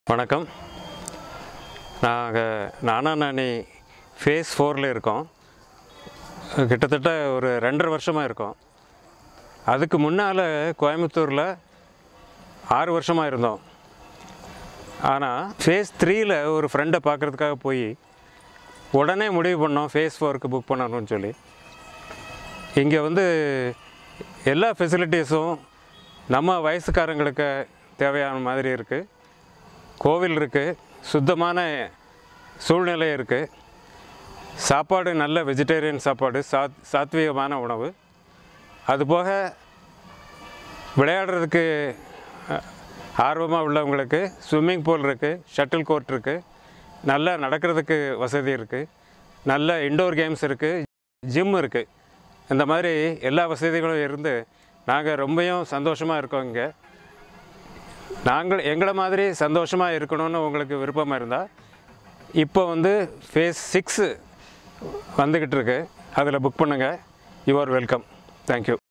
வணக்கம் நாங்கள் நானா நானி ஃபேஸ் ஃபோரில் இருக்கோம் கிட்டத்தட்ட ஒரு ரெண்டரை வருஷமாக இருக்கோம் அதுக்கு முன்னால் கோயம்புத்தூரில் ஆறு வருஷமாக இருந்தோம் ஆனால் ஃபேஸ் த்ரீயில் ஒரு ஃப்ரெண்டை பார்க்குறதுக்காக போய் உடனே முடிவு பண்ணோம் ஃபேஸ் ஃபோருக்கு புக் பண்ணணும்னு சொல்லி இங்கே வந்து எல்லா ஃபெசிலிட்டிஸும் நம்ம வயசுக்காரங்களுக்கு தேவையான மாதிரி இருக்குது கோவில் இருக்குது சுத்தமான சூழ்நிலை இருக்குது சாப்பாடு நல்ல வெஜிடேரியன் சாப்பாடு சாத் சாத்வீகமான உணவு அதுபோக விளையாடுறதுக்கு ஆர்வமாக உள்ளவங்களுக்கு ஸ்விம்மிங் பூல் இருக்குது ஷட்டில் கோர்ட் இருக்குது நல்லா நடக்கிறதுக்கு வசதி இருக்குது நல்ல இன்டோர் கேம்ஸ் இருக்குது ஜிம் இருக்குது இந்த மாதிரி எல்லா வசதிகளும் இருந்து நாங்கள் ரொம்பவும் சந்தோஷமாக இருக்கோம் இங்கே நாங்கள் எங்களை மாதிரி சந்தோஷமாக இருக்கணும்னு உங்களுக்கு விருப்பமாக இருந்தால் இப்போ வந்து ஃபேஸ் சிக்ஸு வந்துக்கிட்டு இருக்கு அதில் புக் பண்ணுங்கள் யூ ஆர் வெல்கம் தேங்க்யூ